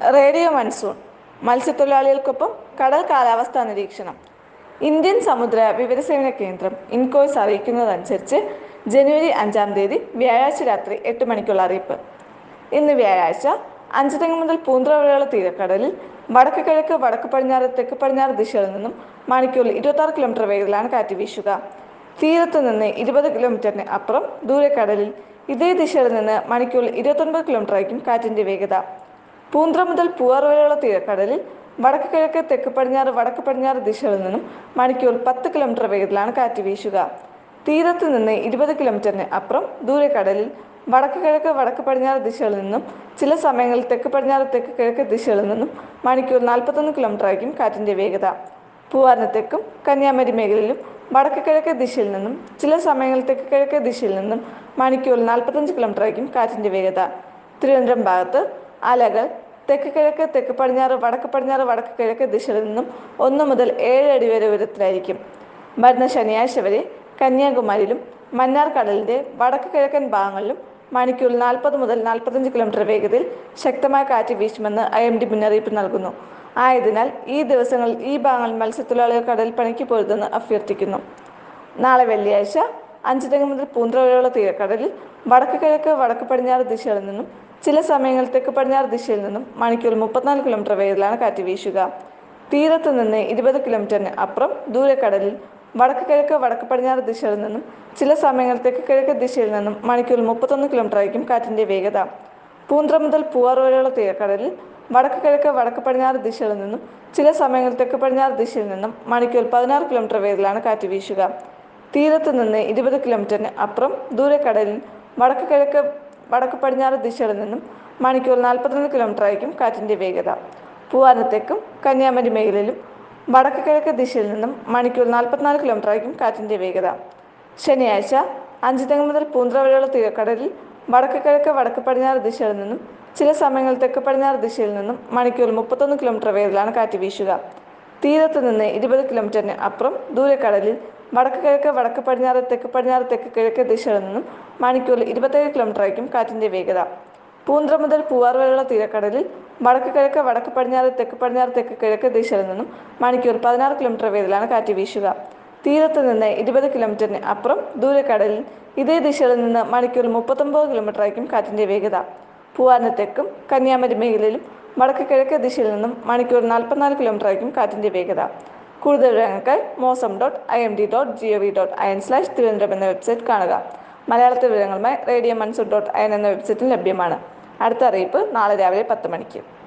radio monsoon മത്സ്യത്തൊഴിലാളികൾക്കൊപ്പം കടൽ കാലാവസ്ഥാ നിരീക്ഷണം ഇന്ത്യൻ സമുദ്ര വിവരസേവന കേന്ദ്രം ഇൻകോയ്സ് അറിയിക്കുന്നതനുസരിച്ച് ജനുവരി അഞ്ചാം തീയതി വ്യാഴാഴ്ച രാത്രി എട്ട് മണിക്കുള്ള അറിയിപ്പ് ഇന്ന് വ്യാഴാഴ്ച അഞ്ചുതെങ്ങ് മുതൽ പൂന്തറ വരെയുള്ള തീരക്കടലിൽ വടക്ക് കിഴക്ക് വടക്ക് പടിഞ്ഞാറ് തെക്ക് പടിഞ്ഞാറ് ദിശകളിൽ നിന്നും മണിക്കൂറിൽ ഇരുപത്തി കിലോമീറ്റർ വേഗത്തിലാണ് കാറ്റ് വീശുക തീരത്ത് നിന്ന് ഇരുപത് കിലോമീറ്ററിന് അപ്പുറം ദൂരക്കടലിൽ ഇതേ ദിശയിൽ നിന്ന് മണിക്കൂറിൽ ഇരുപത്തൊൻപത് കിലോമീറ്റർ ആയിരിക്കും കാറ്റിന്റെ വേഗത പൂന്തറ മുതൽ പൂവാർ വരെയുള്ള തീരക്കടലിൽ വടക്ക് കിഴക്ക് തെക്ക് പടിഞ്ഞാറ് വടക്ക് പടിഞ്ഞാറ് ദിശകളിൽ നിന്നും മണിക്കൂറിൽ പത്ത് കിലോമീറ്റർ വേഗത്തിലാണ് കാറ്റ് വീശുക തീരത്ത് നിന്ന് ഇരുപത് കിലോമീറ്ററിന് അപ്പുറം ദൂരക്കടലിൽ വടക്ക് കിഴക്ക് വടക്ക് പടിഞ്ഞാറ് ദിശകളിൽ നിന്നും ചില സമയങ്ങളിൽ തെക്ക് പടിഞ്ഞാറ് തെക്ക് കിഴക്ക് ദിശകളിൽ നിന്നും മണിക്കൂർ നാൽപ്പത്തൊന്ന് കിലോമീറ്റർ ആയിരിക്കും കാറ്റിന്റെ വേഗത പൂവാറിന് തെക്കും കന്യാകുമാരി മേഖലയിലും വടക്ക് കിഴക്ക് ദിശയിൽ നിന്നും ചില സമയങ്ങളിൽ തെക്ക് കിഴക്ക് ദിശയിൽ നിന്നും മണിക്കൂറിൽ നാൽപ്പത്തഞ്ച് കിലോമീറ്റർ ആയിരിക്കും കാറ്റിന്റെ വേഗത തിരുവനന്തപുരം ഭാഗത്ത് അലകൾ തെക്ക് കിഴക്ക് തെക്ക് പടിഞ്ഞാറ് വടക്ക് പടിഞ്ഞാറ് വടക്ക് കിഴക്ക് ദിശയിൽ നിന്നും ഒന്ന് മുതൽ ഏഴ് അടി വരെ ഉയരത്തിലായിരിക്കും വരുന്ന ശനിയാഴ്ച വരെ കന്യാകുമാരിയിലും മന്നാർ കടലിന്റെ വടക്ക് കിഴക്കൻ ഭാഗങ്ങളിലും മണിക്കൂറിൽ നാൽപ്പത് മുതൽ നാൽപ്പത്തഞ്ച് കിലോമീറ്റർ വേഗതയിൽ ശക്തമായ കാറ്റ് വീശുമെന്ന് ഐ എം ഡി മുന്നറിയിപ്പ് നൽകുന്നു ആയതിനാൽ ഈ ദിവസങ്ങളിൽ ഈ ഭാഗങ്ങളിൽ മത്സ്യത്തൊഴിലാളികൾ കടൽ പണിക്ക് പോരുതെന്ന് അഭ്യർത്ഥിക്കുന്നു നാളെ വെള്ളിയാഴ്ച അഞ്ചുതെങ്ങ് മുതൽ പൂന്തറ വരെയുള്ള തീരക്കടലിൽ വടക്ക് കിഴക്ക് വടക്ക് പടിഞ്ഞാറ് ദിശകളിൽ നിന്നും ചില സമയങ്ങളിൽ തെക്ക് പടിഞ്ഞാറ് ദിശയിൽ നിന്നും മണിക്കൂറിൽ മുപ്പത്തിനാല് കിലോമീറ്റർ വേഗത്തിലാണ് കാറ്റ് വീശുക തീരത്ത് നിന്ന് ഇരുപത് കിലോമീറ്ററിന് അപ്പുറം ദൂരക്കടലിൽ വടക്ക് കിഴക്ക് വടക്ക് പടിഞ്ഞാറ് ദിശയിൽ നിന്നും ചില സമയങ്ങളിൽ തെക്ക് കിഴക്ക് ദിശയിൽ നിന്നും മണിക്കൂറിൽ മുപ്പത്തൊന്ന് കിലോമീറ്റർ ആയിരിക്കും കാറ്റിന്റെ വേഗത പൂന്തറ മുതൽ പൂവാർ വരെയുള്ള തീരക്കടലിൽ വടക്ക് കിഴക്ക് വടക്ക് പടിഞ്ഞാറ് ദിശയിൽ നിന്നും ചില സമയങ്ങളിൽ തെക്ക് പടിഞ്ഞാറ് ദിശയിൽ നിന്നും മണിക്കൂർ പതിനാറ് കിലോമീറ്റർ വേഗത്തിലാണ് കാറ്റ് വീശുക തീരത്ത് നിന്ന് ഇരുപത് കിലോമീറ്ററിന് അപ്പുറം ദൂരക്കടലിൽ വടക്ക് കിഴക്ക് വടക്ക് പടിഞ്ഞാറ് ദിശകളിൽ നിന്നും മണിക്കൂർ നാൽപ്പത്തിരണ്ട് കിലോമീറ്റർ ആയിരിക്കും കാറ്റിന്റെ വേഗത പൂവാറിന് തെക്കും കന്യാകുമാരി മേഖലയിലും വടക്ക് കിഴക്ക് ദിശയിൽ നിന്നും മണിക്കൂർ നാൽപ്പത്തിനാല് കിലോമീറ്റർ ആയിരിക്കും കാറ്റിന്റെ വേഗത ശനിയാഴ്ച അഞ്ചുതെങ്ങ് മുതൽ പൂന്തറ വരെയുള്ള തീരക്കടലിൽ വടക്ക് കിഴക്ക് വടക്ക് പടിഞ്ഞാറ് ദിശയിൽ നിന്നും ചില സമയങ്ങളിൽ തെക്ക് പടിഞ്ഞാറ് ദിശയിൽ നിന്നും മണിക്കൂർ മുപ്പത്തൊന്ന് കിലോമീറ്റർ വേഗത്തിലാണ് കാറ്റ് വീശുക തീരത്ത് നിന്ന് ഇരുപത് കിലോമീറ്ററിന് അപ്പുറം ദൂരക്കടലിൽ വടക്ക് കിഴക്ക് വടക്ക് പടിഞ്ഞാറ് തെക്ക് പടിഞ്ഞാറ് തെക്ക് കിഴക്ക് ദിശയിൽ നിന്നും മണിക്കൂറിൽ ഇരുപത്തേഴ് കിലോമീറ്റർ ആയിരിക്കും കാറ്റിന്റെ വേഗത പൂന്തറ മുതൽ പൂവാർ വരെയുള്ള തീരക്കടലിൽ വടക്ക് കിഴക്ക് വടക്ക് പടിഞ്ഞാറ് തെക്ക് പടിഞ്ഞാറ് തെക്ക് കിഴക്ക് ദിശയിൽ നിന്നും മണിക്കൂർ പതിനാറ് കിലോമീറ്റർ വേഗത്തിലാണ് കാറ്റ് വീശുക തീരത്ത് നിന്ന് ഇരുപത് കിലോമീറ്ററിന് അപ്പുറം ദൂരക്കടലിൽ ഇതേ ദിശയിൽ നിന്ന് മണിക്കൂർ മുപ്പത്തൊമ്പത് കിലോമീറ്റർ ആയിരിക്കും കാറ്റിന്റെ വേഗത പൂവാറിന് തെക്കും കന്യാകുമാരി മേഖലയിലും വടക്ക് കിഴക്ക് ദിശയിൽ നിന്നും മണിക്കൂർ നാൽപ്പത്തിനാല് കിലോമീറ്റർ ആയിരിക്കും കാറ്റിന്റെ വേഗത കൂടുതൽ വിവരങ്ങൾക്കായി Mausam dot I M D dot G O V dot I N slash Thiruvananthapuram എന്ന വെബ്സൈറ്റ് കാണുക മലയാളത്തിൽ വിവരങ്ങളുമായി radio Mansoor dot I N എന്ന വെബ്സൈറ്റിൽ ലഭ്യമാണ് അടുത്ത അറിയിപ്പ് നാളെ രാവിലെ പത്ത് മണിക്ക്